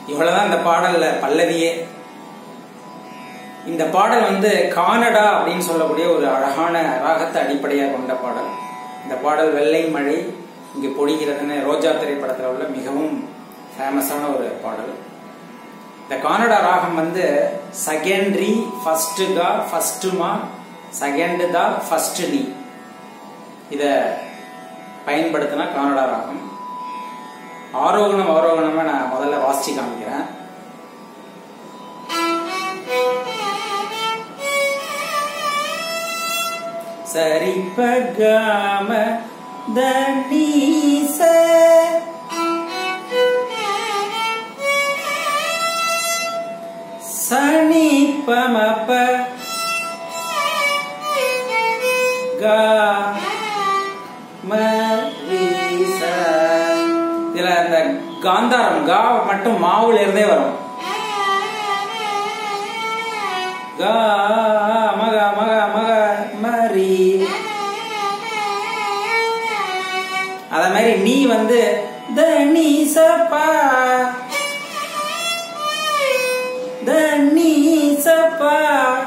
இவ்வளவுதான் இந்த பாடல்ல பல்லவியே இந்த பாடல் வந்து கானடா அப்படின்னு சொல்லக்கூடிய ஒரு அழகான ராகத்தை அடிப்படையாக கொண்ட பாடல் இந்த பாடல் வெள்ளை மழை இங்கே பொழிகிறதுன்னு ரோஜா திரைப்படத்தில் உள்ள மிகவும் ஃபேமஸான ஒரு பாடல் இந்த கானடா ராகம் வந்து செகண்ட்ரி ஃபர்ஸ்ட் கா ஃபர்ஸ்ட் மா செகண்ட் தா ஃபர்ஸ்ட் நீ இத பயன்படுத்தினா கானடா ராகம் ஆரோகணம் அவரோகணமா நான் முதல்ல வாசிச்சு காமிக்கிறேன் சரி பகாம தனீச சனி பமப கா மரீச இதுல அந்த காந்தாரம் கா மட்டும் மாவுல இருந்தே வரும் கா மக மக மக மரி அத மாதிரி நீ வந்து த நீ சப்பா த நீ சப்பா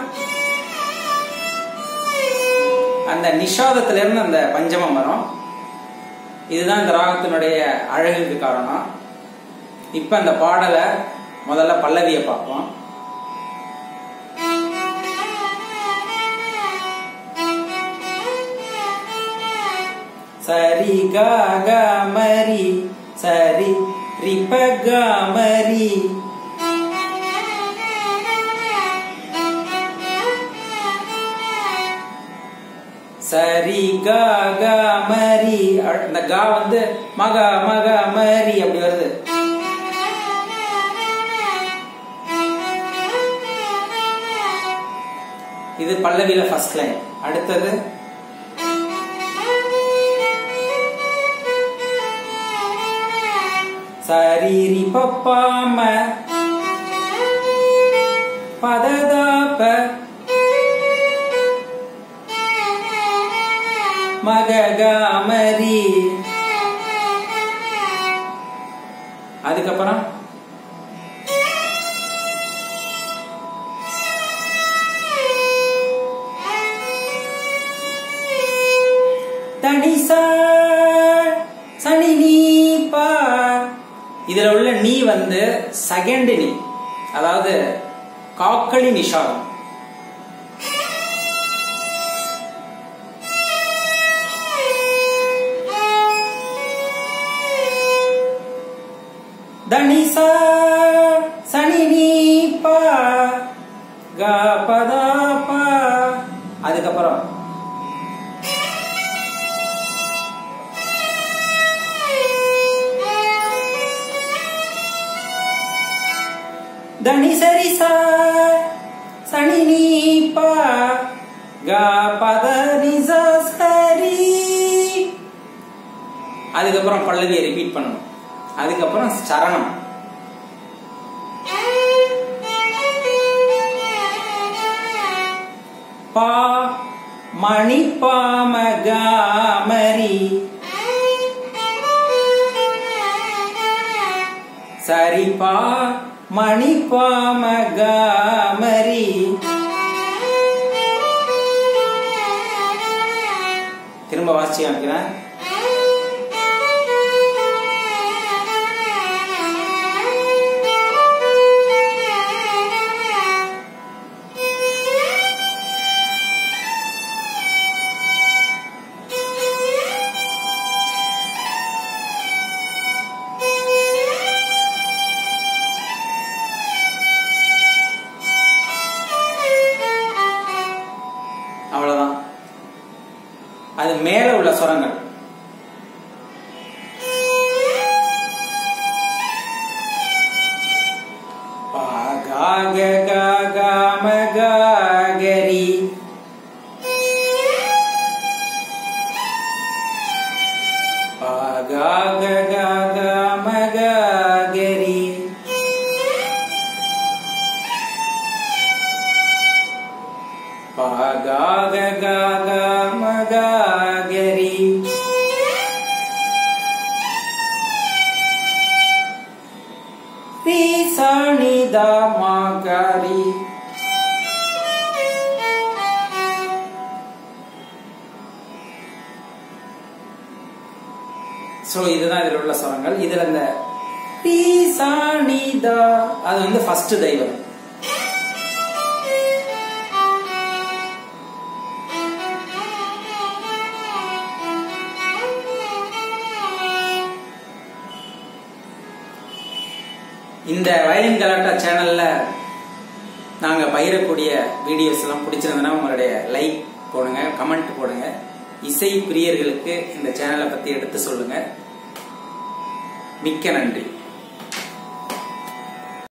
அந்த நிஷாதத்துல இருந்து அந்த பஞ்சமம் வரும் இதுதான் இந்த ராகத்தினுடைய அழகுக்கு காரணம் இப்ப அந்த பாடலை முதல்ல பல்லவியை பார்ப்போம் சரி கா கா மரி சரி ரிப கா மரி சரி கா கா மரி அ- இந்த கா வந்து மக மக மரி அப்படி வருது இது பல்லவியில ஃபர்ஸ்ட் லைன் அடுத்தது சரீரி பப்பாம பததாப மககாமரி அதுக்கப்புறம் தனிசா சனி நீ பா இதுல உள்ள நீ வந்து செகண்ட் நீ அதாவது காக்களி நிஷாதம் தனிசா சனி நீ பா க பதா பா அதுக்கப்புறம் தனி சரி சா சனி நீ பா க பத நிசா சரி அதுக்கப்புறம் பல்லவியை ரிப்பீட் பண்ணணும் அதுக்கப்புறம் சரணம் பா மணி பாமகாமரி சரி பா மணி பாமகாமரி திரும்ப வாசிச்சு காமிக்கிறேன் அவ்வளவுதான் அது மேல உள்ள சுரங்கள் பா, கா, க, கா, கா, ம, கா, கரி. பா, கா, க, கா, கா, ம, கா, கரி. பா, கா, க, கா, கா, ம, கா, கரி. ரி, சனிதா மாகாரி சோ இதுதான் இதுல உள்ள ஸ்வரங்கள் இதுல இந்த ரி, சா, நி, தா அது வந்து ஃபர்ஸ்ட் தெய்வம் இந்த வயலின் கலாட்டா சேனல்ல நாங்க பயிரக்கூடிய வீடியோஸ் எல்லாம் பிடிச்சிருந்தனா உங்களுடைய லைக் போடுங்க கமெண்ட் போடுங்க இசை பிரியர்களுக்கு இந்த சேனலை பத்தி எடுத்து சொல்லுங்க மிக்க நன்றி